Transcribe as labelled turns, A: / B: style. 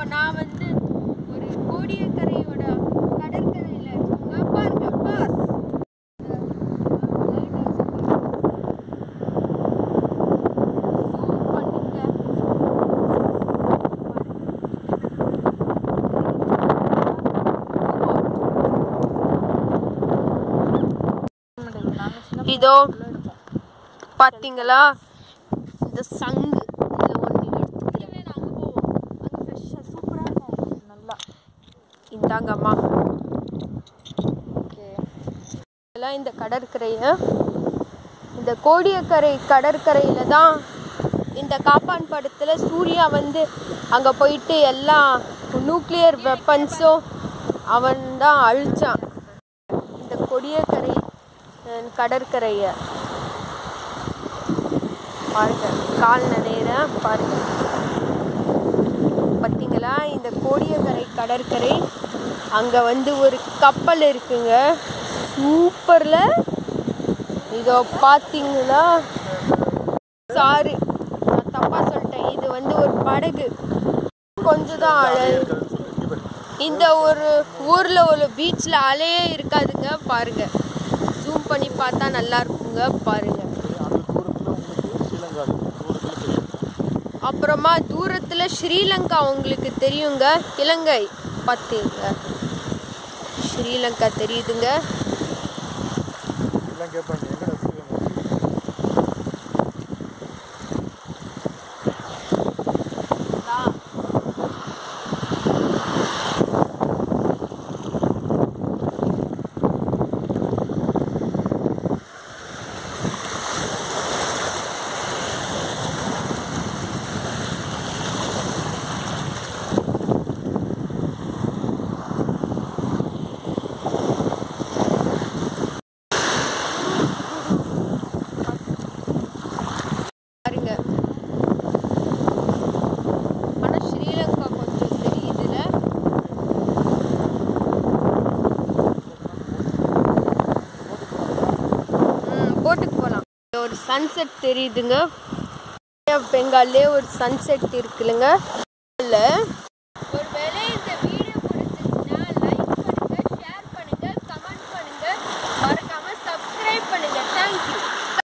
A: நான் வந்து ஒரு கோடியக்கரையோட கடற்கரையில் இருக்கோங்க பாருங்க பாஸ் இதோ பாத்தீங்களா இந்த சங்கு இதுல ஒண்ணு எடுத்துக்கிறேன் இந்தாங்கம்மா இதெல்லாம் இந்த கடற்கரையை இந்த கோடியக்கரை கடற்கரையில் தான் இந்த காப்பான் படத்தில் சூர்யா வந்து அங்கே போயிட்டு எல்லா நியூக்ளியர் வெப்பன்ஸும் அவன் தான் அழிச்சான் இந்த கொடியக்கரை அஹ், கடற்கரையை பாருங்க கால் நனையிற பாருங்க பார்த்தீங்களா இந்த கோடியக்கரை கடற்கரை அங்கே வந்து ஒரு கப்பல் இருக்குங்க சூப்பரில் இதோ பார்த்தீங்களா சாரி நான் தப்பாக சொல்லிட்டேன் இது வந்து ஒரு படகு கொஞ்சம் தான் அழகு இந்த ஒரு ஊரில் ஒரு பீச்சில் அலையே இருக்காதுங்க பாருங்க ஜூம் பண்ணி பார்த்தா நல்லா இருக்குங்க பாருங்க அப்புறமா தூரத்தில் ஸ்ரீலங்கா உங்களுக்கு தெரியுங்க இலங்கை பார்த்தீங்க ஸ்ரீலங்கா தெரியுதுங்க பாருங்க ஆனா ஸ்ரீலங்கா கொஞ்சம் தெரியுதுல ம் போட்டுக்கு போகலாம் ஒரு சன்செட் தெரியுதுங்க பெங்கால்லே ஒரு சன்செட் இருக்குல்லங்க இல்ல